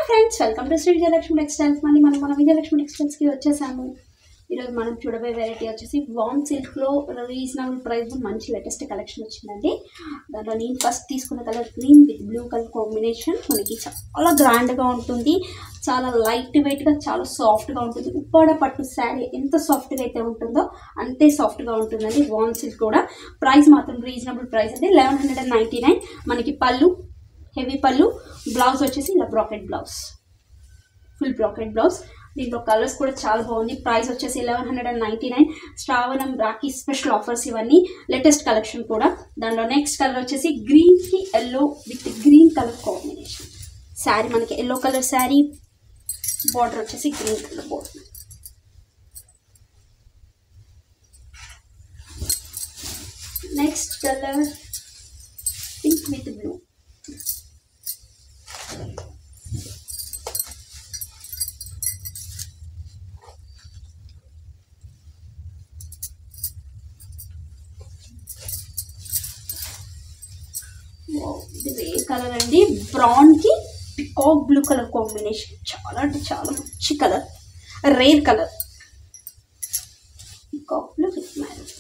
friends welcome to Shri Vijayalakshmi textiles మళ్ళీ మనం మన విజయలక్ష్మి టెక్స్టైల్స్కి వచ్చేసాము ఈరోజు మనం చూడబోయే వెరైటీ వచ్చేసి వామ్ సిల్క్లో రీజనబుల్ ప్రైస్ మంచి లేటెస్ట్ కలెక్షన్ వచ్చిందండి దాంట్లో నేను ఫస్ట్ తీసుకున్న colour green with blue colour combination మనకి చాలా గ్రాండ్గా ఉంటుంది చాలా లైట్ వెయిట్గా చాలా సాఫ్ట్గా ఉంటుంది ఉప్పాడ పట్టు శారీ ఎంత సాఫ్ట్గా అయితే ఉంటుందో అంతే సాఫ్ట్గా ఉంటుందండి వామ్ సిల్క్ కూడా ప్రైస్ మాత్రం రీజనబుల్ ప్రైస్ అండి eleven hundred and ninety nine మనకి పళ్ళు హెవీ పళ్ళు బ్లౌజ్ వచ్చేసి ఇలా bracket blouse full bracket blouse దీంట్లో కలర్స్ కూడా చాలా బాగుంది ప్రైస్ వచ్చేసి eleven hundred and ninety nine Shravanam Rakhi special offers ఇవన్నీ లేటెస్ట్ కలెక్షన్ కూడా దాంట్లో నెక్స్ట్ కలర్ వచ్చేసి గ్రీన్కి yellow with green colour combination sari మనకి ఎల్లో కలర్ శారీ బార్డర్ వచ్చేసి green colour border next colour pink with blue ఇది ఏ కలర్ అండి బ్రౌన్ కి పికాక్ బ్లూ కలర్ కాంబినేషన్ చాలా అంటే చాలా మంచి colour rare colour peacock blue with marriage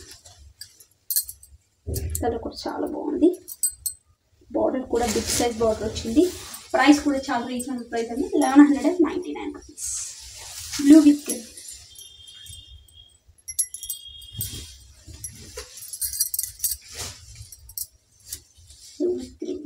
colour కూడా చాలా బాగుంది బార్డర్ కూడా బిగ్ సైజ్ బార్డర్ వచ్చింది ప్రైస్ కూడా చాలా రీజనబుల్ ప్రైస్ అండి eleven hundred and ninety nine rupees blue with green blue with green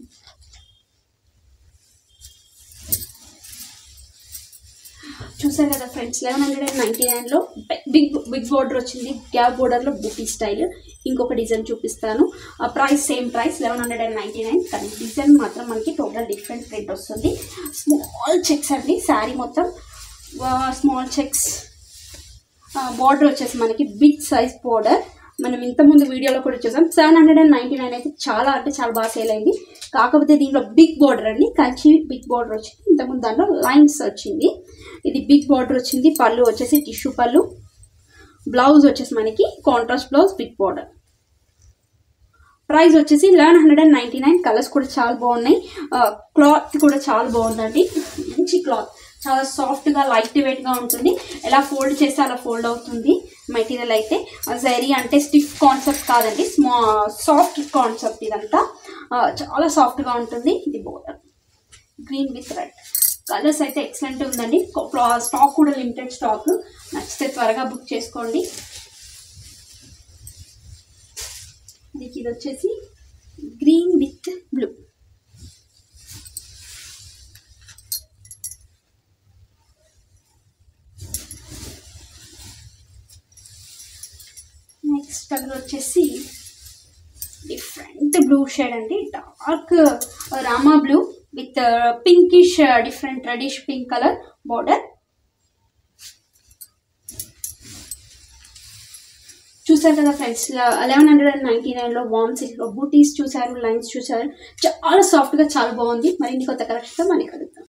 చూసారు కదా friends eleven hundred and ninety నైన్లో బిగ్ బిగ్ బోర్డర్ వచ్చింది గ్యాప్ బోర్డర్లో బుటీ స్టైల్ ఇంకొక డిజైన్ చూపిస్తాను ఆ price same price eleven hundred and ninety nine కానీ డిజైన్ మాత్రం మనకి టోటల్ డిఫరెంట్ ప్రింట్ వస్తుంది స్మాల్ చెక్స్ అండి శారీ మొత్తం స్మాల్ చెక్స్ బార్డర్ వచ్చేసి మనకి బిగ్ సైజ్ బార్డర్ మనం ఇంతకుముందు వీడియోలో కూడా చూసాం seven hundred and ninety nine అయితే చాలా అంటే చాలా బాగా సేల్ అయింది కాకపోతే దీంట్లో బిగ్ బార్డర్ అండి కంచి బిగ్ బార్డర్ వచ్చింది ఇంతకుముందు దాంట్లో లైన్స్ వచ్చింది ఇది బిగ్ బార్డర్ వచ్చింది పళ్ళు వచ్చేసి టిష్యూ పళ్ళు బ్లౌజ్ వచ్చేసి మనకి contrast blouse big border price వచ్చేసి eleven hundred and ninety nine colours కూడా చాలా బాగున్నాయి క్లాత్ కూడా చాలా బాగుందండి మంచి క్లాత్ చాలా సాఫ్ట్గా లైట్ వెయిట్గా ఉంటుంది ఎలా ఫోల్డ్ చేస్తే అలా ఫోల్డ్ అవుతుంది మెటీరియల్ అయితే జరీ అంటే స్టిఫ్ కాన్సెప్ట్ కాదండి స్మా సాఫ్ట్ కాన్సెప్ట్ ఇదంతా చాలా సాఫ్ట్గా ఉంటుంది ఇది border green with red colours అయితే ఎక్సలెంట్ ఉందండి స్టాక్ కూడా లిమిటెడ్ స్టాక్ నచ్చితే త్వరగా బుక్ చేసుకోండి దీనికి ఇది వచ్చేసి green with blue next colour వచ్చేసి డిఫరెంట్ బ్లూ షేడ్ అండి dark Rama blue with pinkish different reddish pink colour border చూసారు కదా friends eleven hundred and ninety నైన్లో వామ్ సిల్క్లో బూటీస్ చూసారు లైన్స్ చూసారు చాలా సాఫ్ట్గా చాలా బాగుంది మరిన్ని కొత్త కలెక్షన్తో మనకి కలుగుతాం